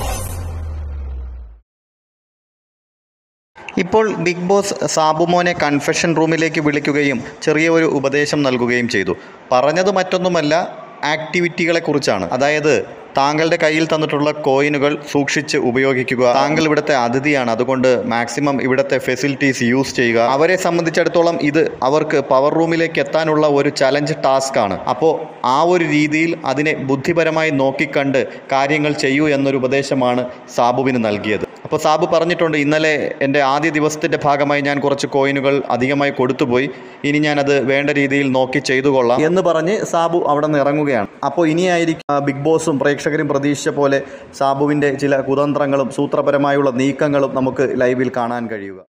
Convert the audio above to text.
ഇപ്പോൾ big boss സാബുമോനെ confession റൂമിലേക്ക് വിളിക്കുകയും ചെറിയ ഒരു ഉപദേശം നൽകുകയും ചെയ്തു പറഞ്ഞത് മറ്റൊന്നുമല്ല ആക്ടിവിറ്റികളെക്കുറിച്ചാണ് അതായത് താങ്കളുടെ കയ്യിൽ തന്നിട്ടുള്ള കോയിനുകൾ സൂക്ഷിച്ച് ഉപയോഗിക്കുക താങ്കൾ ഇവിടുത്തെ അതിഥിയാണ് അതുകൊണ്ട് മാക്സിമം ഇവിടുത്തെ ഫെസിലിറ്റീസ് യൂസ് ചെയ്യുക അവരെ സംബന്ധിച്ചിടത്തോളം ഇത് അവർക്ക് പവർ റൂമിലേക്ക് എത്താനുള്ള ഒരു ചലഞ്ച് ടാസ്ക് ആണ് അപ്പോൾ ആ ഒരു രീതിയിൽ അതിനെ ബുദ്ധിപരമായി നോക്കിക്കണ്ട് കാര്യങ്ങൾ ചെയ്യൂ എന്നൊരു ഉപദേശമാണ് സാബുവിന് നൽകിയത് അപ്പോൾ സാബു പറഞ്ഞിട്ടുണ്ട് ഇന്നലെ എൻ്റെ ആദ്യ ദിവസത്തിൻ്റെ ഭാഗമായി ഞാൻ കുറച്ച് കോയിനുകൾ അധികമായി കൊടുത്തുപോയി ഇനി ഞാനത് വേണ്ട രീതിയിൽ നോക്കി ചെയ്തു കൊള്ളാം എന്ന് പറഞ്ഞ് സാബു അവിടെ നിന്ന് ഇറങ്ങുകയാണ് അപ്പോൾ ഇനിയായിരിക്കും ആ, ബിഗ് ബോസും പ്രേക്ഷകരും പ്രതീക്ഷിച്ച പോലെ സാബുവിൻ്റെ ചില കുതന്ത്രങ്ങളും സൂത്രപരമായുള്ള നീക്കങ്ങളും നമുക്ക് ലൈവിൽ കാണാൻ കഴിയുക